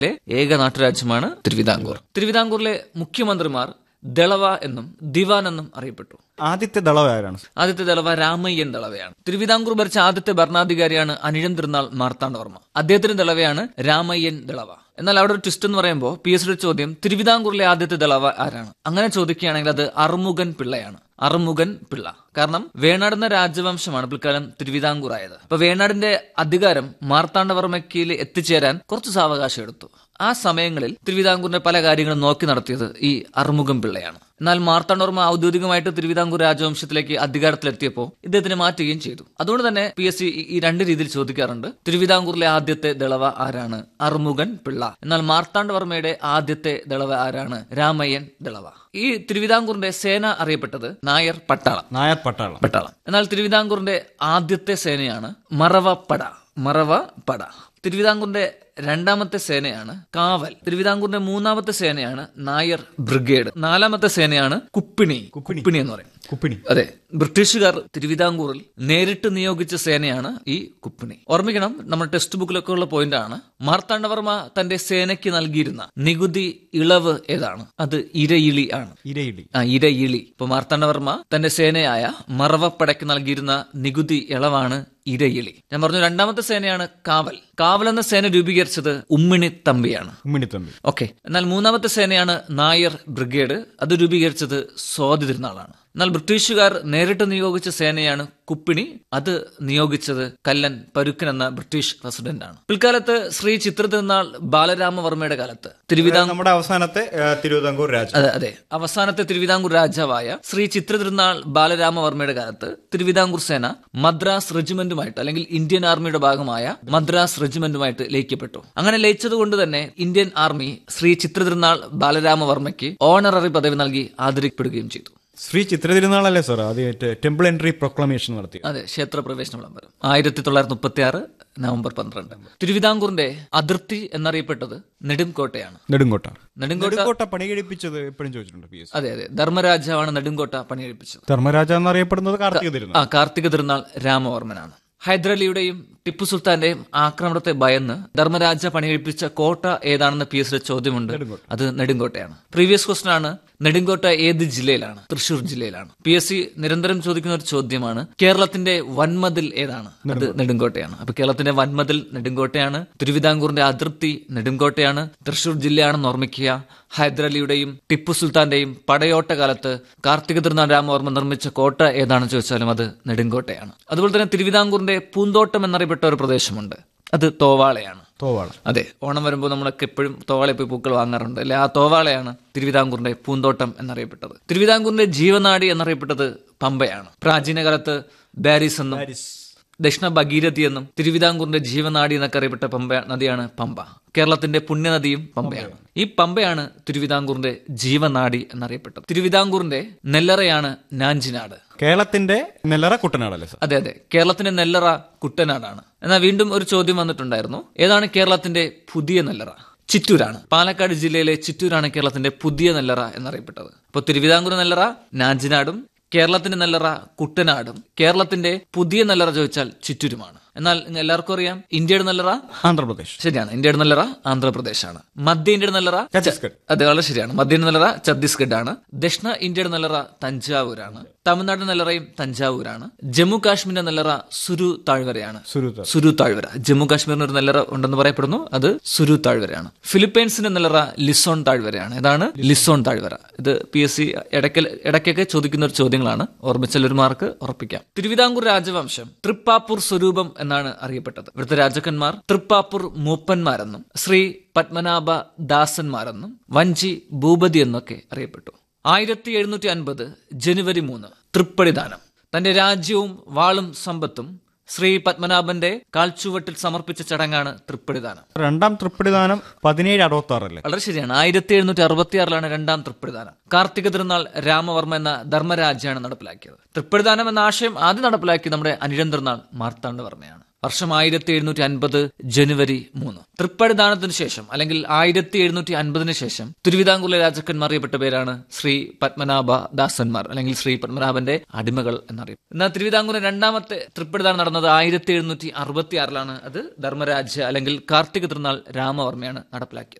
ഏക നാട്ടുരാജ്യമാണ് തിരുവിതാംകൂർ തിരുവിതാംകൂറിലെ മുഖ്യമന്ത്രിമാർ ദളവ എന്നും ദിവാൻ എന്നും അറിയപ്പെട്ടു ആദ്യത്തെ ദളവ ആരാണ് ആദ്യത്തെ ദളവ രാമയ്യൻ ദളവയാണ് തിരുവിതാംകൂർ ഭരിച്ച ആദ്യത്തെ ഭരണാധികാരിയാണ് അനിഴം തിരുനാൾ മാർത്താണ്ഡവർമ്മ അദ്ദേഹത്തിന്റെ ദളവയാണ് രാമയ്യൻ ദളവ എന്നാൽ അവിടെ ഒരു ട്വിസ്റ്റ് എന്ന് പറയുമ്പോൾ പി എസ് ചോദ്യം തിരുവിതാംകൂറിലെ ആദ്യത്തെ ദളവ ആരാണ് അങ്ങനെ ചോദിക്കുകയാണെങ്കിൽ അത് അറുമുഖൻ പിള്ളയാണ് അറുമുഖൻ പിള്ള കാരണം വേണാട് എന്ന രാജവംശമാണ് പിൽക്കാലം തിരുവിതാംകൂർ ആയത് അപ്പൊ വേണാടിന്റെ അധികാരം മാർത്താണ്ഡവർമ്മയ്ക്ക് എത്തിച്ചേരാൻ കുറച്ച് സാവകാശം എടുത്തു ആ സമയങ്ങളിൽ തിരുവിതാംകൂറിന്റെ പല കാര്യങ്ങളും നോക്കി നടത്തിയത് ഈ അറുമുഖം പിള്ളയാണ് എന്നാൽ മാർത്താണ്ഡവർമ്മ ഔദ്യോഗികമായിട്ട് തിരുവിതാംകൂർ രാജവംശത്തിലേക്ക് അധികാരത്തിലെത്തിയപ്പോൾ ഇദ്ദേഹത്തിനെ മാറ്റുകയും ചെയ്തു അതുകൊണ്ട് തന്നെ പി എസ് സി ഈ രണ്ട് രീതിയിൽ ചോദിക്കാറുണ്ട് തിരുവിതാംകൂറിലെ ആദ്യത്തെ ദളവ ആരാണ് അറുമുഖൻ പിള്ള എന്നാൽ മാർത്താണ്ഡവർമ്മയുടെ ആദ്യത്തെ ദളവ ആരാണ് രാമയ്യൻ ദളവ ഈ തിരുവിതാംകൂറിന്റെ സേന അറിയപ്പെട്ടത് നായർ പട്ടാളം നായർ പട്ടാളം പട്ടാളം എന്നാൽ തിരുവിതാംകൂറിന്റെ ആദ്യത്തെ സേനയാണ് മറവ പട മറവ പട തിരുവിതാംകൂറിന്റെ രണ്ടാമത്തെ സേനയാണ് കാവൽ തിരുവിതാംകൂറിന്റെ മൂന്നാമത്തെ സേനയാണ് നായർ ബ്രിഗേഡ് നാലാമത്തെ സേനയാണ് കുപ്പിണി കുപ്പിണി എന്ന് പറയും കുപ്പിണി അതെ ബ്രിട്ടീഷുകാർ തിരുവിതാംകൂറിൽ നേരിട്ട് നിയോഗിച്ച സേനയാണ് ഈ കുപ്പിണി ഓർമ്മിക്കണം നമ്മുടെ ടെക്സ്റ്റ് ബുക്കിലൊക്കെ ഉള്ള പോയിന്റ് ആണ് മാർത്താണ്ഡവർമ്മ തന്റെ സേനയ്ക്ക് നൽകിയിരുന്ന നികുതി ഇളവ് ഏതാണ് അത് ഇരയിളി ആണ് ഇരയിടി ആ ഇരയിളി ഇപ്പൊ മാർത്താണ്ഡവർമ്മ തന്റെ സേനയായ മറവപ്പടയ്ക്ക് നൽകിയിരുന്ന നികുതി ഇളവാണ് ഇരയിളി ഞാൻ പറഞ്ഞു രണ്ടാമത്തെ സേനയാണ് കാവൽ കാവൽ എന്ന സേന രൂപീകരിച്ചത് ഉമ്മിണി തമ്പിയാണ് ഉമ്മിണിത്തമ്പി ഓക്കെ എന്നാൽ മൂന്നാമത്തെ സേനയാണ് നായർ ബ്രിഗേഡ് അത് രൂപീകരിച്ചത് സ്വാതി തിരുനാളാണ് എന്നാൽ ബ്രിട്ടീഷുകാർ നേരിട്ട് നിയോഗിച്ച സേനയാണ് കുപ്പിണി അത് നിയോഗിച്ചത് കല്ലൻ പരുക്കൻ എന്ന ബ്രിട്ടീഷ് റെസിഡന്റ് ആണ് പിൽക്കാലത്ത് ശ്രീ ചിത്ര തിരുനാൾ ബാലരാമവർമ്മയുടെ കാലത്ത് തിരുവിതാംകൂർ നമ്മുടെ അവസാനത്തെ ആ, തിരുവിതാംകൂർ രാജ അതെ അതെ അവസാനത്തെ തിരുവിതാംകൂർ രാജാവായ ശ്രീ ചിത്ര തിരുനാൾ ബാലരാമവർമ്മയുടെ കാലത്ത് തിരുവിതാംകൂർ സേന മദ്രാസ് റെജിമെന്റുമായിട്ട് അല്ലെങ്കിൽ ഇന്ത്യൻ ആർമിയുടെ ഭാഗമായ മദ്രാസ് റെജിമെന്റുമായിട്ട് ലയിക്കപ്പെട്ടു അങ്ങനെ ലയിച്ചതുകൊണ്ട് തന്നെ ഇന്ത്യൻ ആർമി ശ്രീ ചിത്ര തിരുനാൾ ബാലരാമവർമ്മയ്ക്ക് ഓണററി പദവി നൽകി ആദരിക്കപ്പെടുകയും ചെയ്തു ശ്രീ ചിത്ര തിരുനാളല്ലേ സാർ ആദ്യമായിട്ട് ടെമ്പിൾ എൻട്രി പ്രൊക്ലമേഷൻ നടത്തി അതെ ക്ഷേത്ര പ്രവേശന വിളംബരം ആയിരത്തി തൊള്ളായിരത്തി മുപ്പത്തി ആറ് നവംബർ പന്ത്രണ്ട് തിരുവിതാംകൂറിന്റെ അതിർത്തി എന്നറിയപ്പെട്ടത് നെടുംകോട്ടയാണ് നെടുങ്കോട്ട നെടുങ്കോട്ട നെടുങ്കോട്ട പണി കഴിപ്പിച്ചത് എപ്പോഴും ചോദിച്ചിട്ടുണ്ട് പി എസ് അതെ അതെ ധർമ്മരാജാവാണ് നെടുങ്കോട്ട പണിയെടുപ്പിച്ചത് ധർമ്മരാജ എന്നറിയപ്പെടുന്നത് കാർത്തിക തിരുനാൾ ആ കാർത്തിക തിരുനാൾ രാമവർമ്മനാണ് ഹൈദരലിയുടെയും ടിപ്പു സുൽത്താന്റെയും ആക്രമണത്തെ ഭയന്ന് ധർമ്മരാജ പണികഴിപ്പിച്ച കോട്ട ഏതാണെന്ന് പി എസ് ചോദ്യമുണ്ട് അത് നെടുങ്കോട്ടയാണ് പ്രീവിയസ് ക്വസ്റ്റൻ ആണ് നെടുങ്കോട്ട ഏത് ജില്ലയിലാണ് തൃശൂർ ജില്ലയിലാണ് പി എസ് സി നിരന്തരം ചോദിക്കുന്ന ഒരു ചോദ്യമാണ് കേരളത്തിന്റെ വൻമതിൽ ഏതാണ് അത് നെടുങ്കോട്ടയാണ് അപ്പൊ കേരളത്തിന്റെ വൻമതിൽ നെടുങ്കോട്ടയാണ് തിരുവിതാംകൂറിന്റെ അതിർത്തി നെടുങ്കോട്ടയാണ് തൃശൂർ ജില്ലയാണെന്ന് ഓർമ്മിക്കുക ഹൈദരലിയുടെയും ടിപ്പു സുൽത്താന്റെയും പടയോട്ട കാലത്ത് കാർത്തിക തിരുനാൾ രാമവർമ്മ നിർമ്മിച്ച കോട്ട ഏതാണെന്ന് ചോദിച്ചാലും അത് നെടുങ്കോട്ടയാണ് അതുപോലെ തന്നെ തിരുവിതാംകൂറിന്റെ പൂന്തോട്ടം എന്നറിയപ്പെട്ട ഒരു പ്രദേശമുണ്ട് അത് തോവാളയാണ് തോവാള അതെ ഓണം വരുമ്പോൾ നമ്മളൊക്കെ എപ്പോഴും തോവാളയിൽ പോയി പൂക്കൾ വാങ്ങാറുണ്ട് അല്ലെ ആ തോവാളയാണ് തിരുവിതാംകൂറിന്റെ പൂന്തോട്ടം എന്നറിയപ്പെട്ടത് തിരുവിതാംകൂറിന്റെ ജീവനാടി എന്നറിയപ്പെട്ടത് പമ്പയാണ് പ്രാചീന കാലത്ത് ബാരിസ് എന്നും ദക്ഷിണ ഭഗീരഥി എന്നും തിരുവിതാംകൂറിന്റെ ജീവനാടി എന്നൊക്കെ അറിയപ്പെട്ട പമ്പ നദിയാണ് പമ്പ കേരളത്തിന്റെ പുണ്യനദിയും പമ്പയാണ് ഈ പമ്പയാണ് തിരുവിതാംകൂറിന്റെ ജീവനാടി എന്നറിയപ്പെട്ടത് തിരുവിതാംകൂറിന്റെ നെല്ലറയാണ് നാഞ്ചിനാട് കേരളത്തിന്റെ നെല്ലറ കുട്ടനാടല്ലേ സാർ അതെ അതെ കേരളത്തിന്റെ നെല്ലറ കുട്ടനാടാണ് എന്നാൽ വീണ്ടും ഒരു ചോദ്യം വന്നിട്ടുണ്ടായിരുന്നു ഏതാണ് കേരളത്തിന്റെ പുതിയ നെല്ലറ ചിറ്റൂരാണ് പാലക്കാട് ജില്ലയിലെ ചിറ്റൂരാണ് കേരളത്തിന്റെ പുതിയ നെല്ലറ എന്നറിയപ്പെട്ടത് അപ്പോൾ തിരുവിതാംകൂർ നെല്ലറ നാഞ്ചിനാടും കേരളത്തിന്റെ നെല്ലറ കുട്ടനാടും കേരളത്തിന്റെ പുതിയ നെല്ലറ ചോദിച്ചാൽ ചിറ്റൂരുമാണ് എന്നാൽ എല്ലാവർക്കും അറിയാം ഇന്ത്യയുടെ നെല്ലറ ആന്ധ്രാപ്രദേശ് ശരിയാണ് ഇന്ത്യയുടെ നെല്ലറ ആന്ധ്രാപ്രദേശാണ് മധ്യ ഇന്ത്യയുടെ നെല്ലറ ഛത്തീസ്ഗഡ് അത് വളരെ ശരിയാണ് മധ്യ ഇന്ത്യയുടെ നെല്ലറ ഛത്തീസ്ഗഡ് ആണ് ദക്ഷിണ ഇന്ത്യയുടെ നെല്ലറ തഞ്ചാവൂരാണ് തമിഴ്നാട് നെല്ലറയും തഞ്ചാവൂരാണ് ജമ്മു കാശ്മീരിന്റെ നെല്ലറ സുരു താഴ്വരയാണ് സുരുത സുരു താഴ്വര ജമ്മു കാശ്മീരിന് ഒരു നെല്ലറ ഉണ്ടെന്ന് പറയപ്പെടുന്നു അത് സുരു താഴ്വരയാണ് ഫിലിപ്പൈൻസിന്റെ നെല്ലറ ലിസോൺ താഴ്വരയാണ് ഇതാണ് ലിസോൺ താഴ്വര ഇത് പി എസ് സി ഇടയ്ക്കൽ ഇടയ്ക്കൊക്കെ ചോദിക്കുന്ന ഒരു ചോദ്യങ്ങളാണ് ഓർമ്മിച്ചാൽ ഒരു മാർക്ക് ഉറപ്പിക്കാം തിരുവിതാംകൂർ രാജവംശം തൃപ്പാപ്പൂർ സ്വരൂപം എന്നാണ് അറിയപ്പെട്ടത് ഇവിടുത്തെ രാജാക്കന്മാർ തൃപ്പാപ്പൂർ മൂപ്പന്മാരെന്നും ശ്രീ പത്മനാഭ ദാസന്മാരെന്നും വഞ്ചി ഭൂപതി എന്നൊക്കെ അറിയപ്പെട്ടു ആയിരത്തി എഴുന്നൂറ്റി അൻപത് ജനുവരി മൂന്ന് തൃപ്പടിദാനം തന്റെ രാജ്യവും വാളും സമ്പത്തും ശ്രീ പത്മനാഭന്റെ കാൽച്ചുവട്ടിൽ സമർപ്പിച്ച ചടങ്ങാണ് തൃപ്പടിദാനം രണ്ടാം തൃപ്പടിദാനം പതിനേഴ് അറുപത്തി ആറല്ലേ വളരെ ശരിയാണ് ആയിരത്തി എഴുന്നൂറ്റി അറുപത്തി ആറിലാണ് രണ്ടാം തൃപ്പടിദാനം കാർത്തിക തിരുനാൾ രാമവർമ്മ എന്ന ധർമ്മരാജയാണ് നടപ്പിലാക്കിയത് തൃപ്പടിദാനം എന്ന ആശയം ആദ്യം നടപ്പിലാക്കിയത് നമ്മുടെ അനിഴം തിരുനാൾ മാർത്താണ്ഡവർമ്മയാണ് വർഷം ആയിരത്തി എഴുന്നൂറ്റി അൻപത് ജനുവരി മൂന്ന് തൃപ്പടിദാനത്തിന് ശേഷം അല്ലെങ്കിൽ ആയിരത്തി എഴുന്നൂറ്റി അൻപതിന് ശേഷം തിരുവിതാംകൂറിലെ രാജാക്കന്മാർ അറിയപ്പെട്ട പേരാണ് ശ്രീ പത്മനാഭ ദാസന്മാർ അല്ലെങ്കിൽ ശ്രീ പത്മനാഭന്റെ അടിമകൾ എന്നറിയും എന്നാൽ തിരുവിതാംകൂറിലെ രണ്ടാമത്തെ തൃപ്പടിദാനം നടന്നത് ആയിരത്തി എഴുന്നൂറ്റി അറുപത്തി ആറിലാണ് അത് ധർമ്മരാജ അല്ലെങ്കിൽ കാർത്തിക തിരുനാൾ രാമവർമ്മയാണ് നടപ്പിലാക്കിയത്